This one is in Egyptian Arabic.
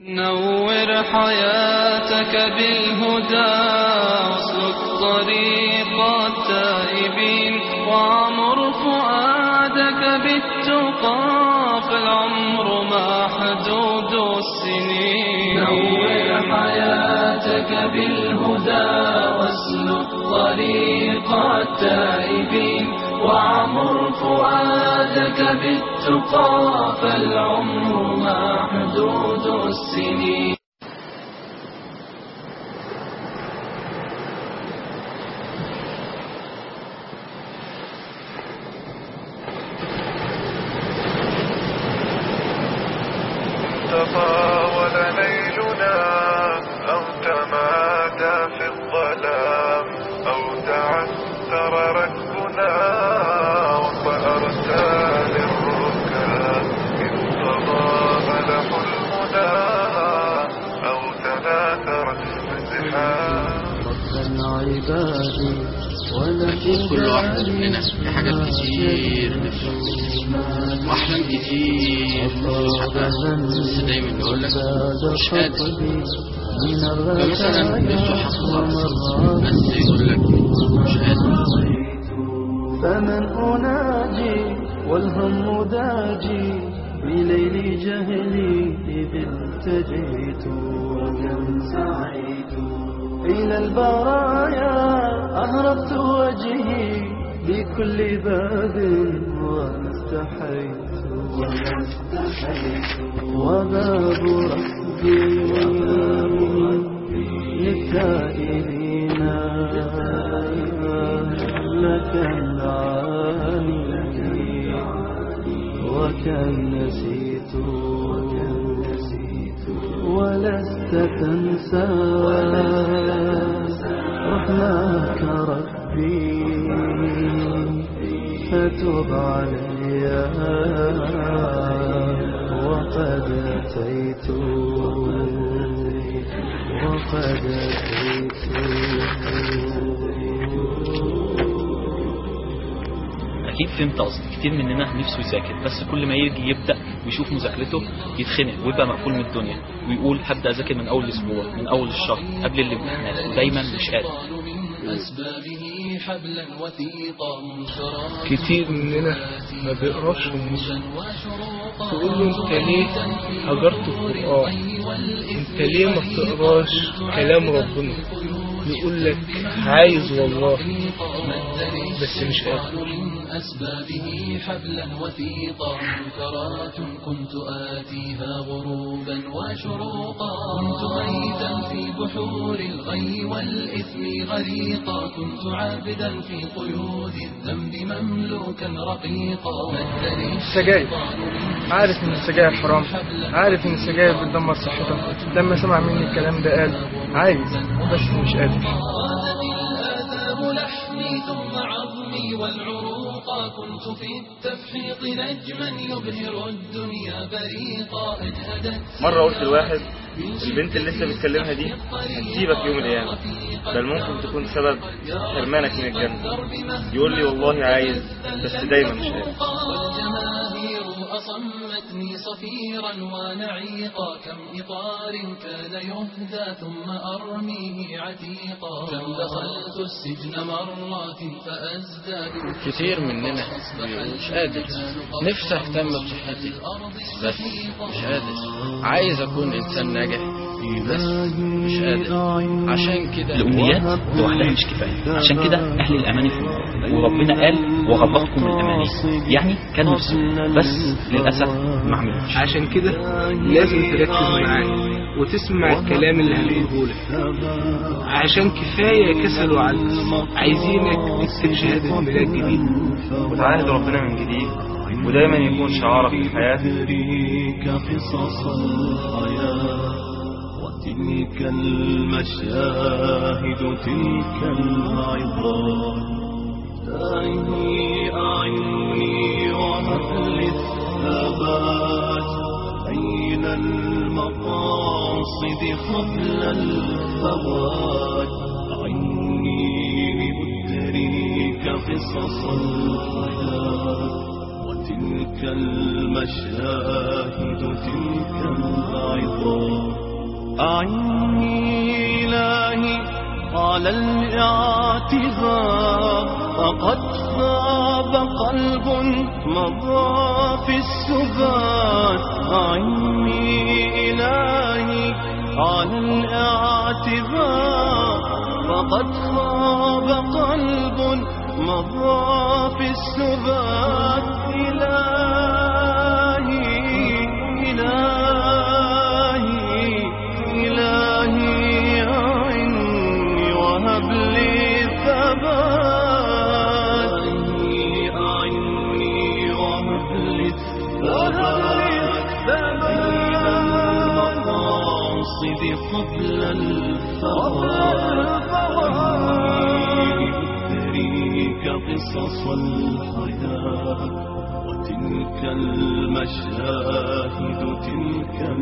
نور حياتك بالهدى واسلك طريق التائبين وعمر فؤادك بالتقى فالعمر محدود السنين نور حياتك بالهدى واسلك طريق التائبين وعمر فؤادك بالتقى فالعمر محدود السنين تطاول ليلنا أو تمادى في الظلام أو تعثر ركبنا وفأرسى للركاب إن تضامن حلمنا أو تناثرت الزحام كل واحد مننا في حاجات كتير نفسه واحلام كتير نفسه يحققها بس دايما يقول لك مش قادر فمثلا نفسه يحققها بس يقول لك مش قادر فمن أناجي والهم داجي بليل جهلي إذ التجيت وكم سعيت إلى البرايا أهربت وجهي بكل باب واستحيت وباب ربي للتائبين لك العالي وكم نسيت ولست تنسى رحمك ربي فتب علي وقد أتيت وقد أتيت اكيد فهمت قصدي كتير مننا نفسه يذاكر بس كل ما يجي يبدا ويشوف مذاكرته يتخنق ويبقى مقفول من الدنيا ويقول هبدا اذاكر من اول اسبوع من اول الشهر قبل الامتحانات ودايما مش قادر أسبابه حبلا وثيقا منكرا كتير مننا ما بيقراش النص تقول له انت ليه هجرت القرآن انت ليه ما بتقراش كلام ربنا يقول لك عايز والله بس مش قادر من أسبابه حبلا وثيقا منكرات كنت آتيها غروبا وشروقا كنت غيثا في بحور الغي والإثم غريقا كنت عابدا في قيود الذنب مملوكا رقيقا مدني السجاير عارف ان السجاير حرام عارف ان السجاير بتدمر صحتك لما سمع مني الكلام ده قال عايز بس مش قادر قادت الآثام لحمي ثم عظمي والعروقا كنت في التفحيط نجما يبهر الدنيا بريقا اجهدت مرة قلت لواحد البنت اللي لسه بتكلمها دي هتسيبك يوم القيامة بل ممكن تكون سبب حرمانك من الجنة يقول لي والله عايز بس دايما مش قادر والجماهير أصمتني صفيرا ونعيقا كم إطار كان يهدى ثم أرميه عتيقا كم دخلت السجن مرات فأزداد كتير مننا مش قادر نفسي اهتم بصحتي بس مش قادر عايز اكون انسان ناجح بس مش قادر عشان كده الامنيات لوحدها مش كفايه عشان كده اهل الاماني في النار وربنا قال وغبطكم الاماني يعني كانوا يرسلوا بس للاسف ما عملوش عشان كده لازم تركز معايا وتسمع الكلام اللي هنقوله لك عشان كفاية كسل وعجز عايزينك تكتب شهادة ميلاد جديد وتعاهد ربنا من جديد ودايما يكون شعارك في الحياة تدريك قصص الحياة وتلك المشاهد تلك العظات دعني أعني وهل الثبات بين المقاصد قبل الفوات أعني لأدريك قصص الحياة وتلك المشاهد تلك العظات أعني إلهي على الاعتذار فقد خاب قلب مضى في السبات أعني إلهي على الاعتذار فقد خاب قلب مضى في السبات إلهي إلهي إلهي أعني وهب لي ثبات أعني وهب لي المقاصد قبل الفوات أثريك قصص الحياة وتلك المشاهد تلك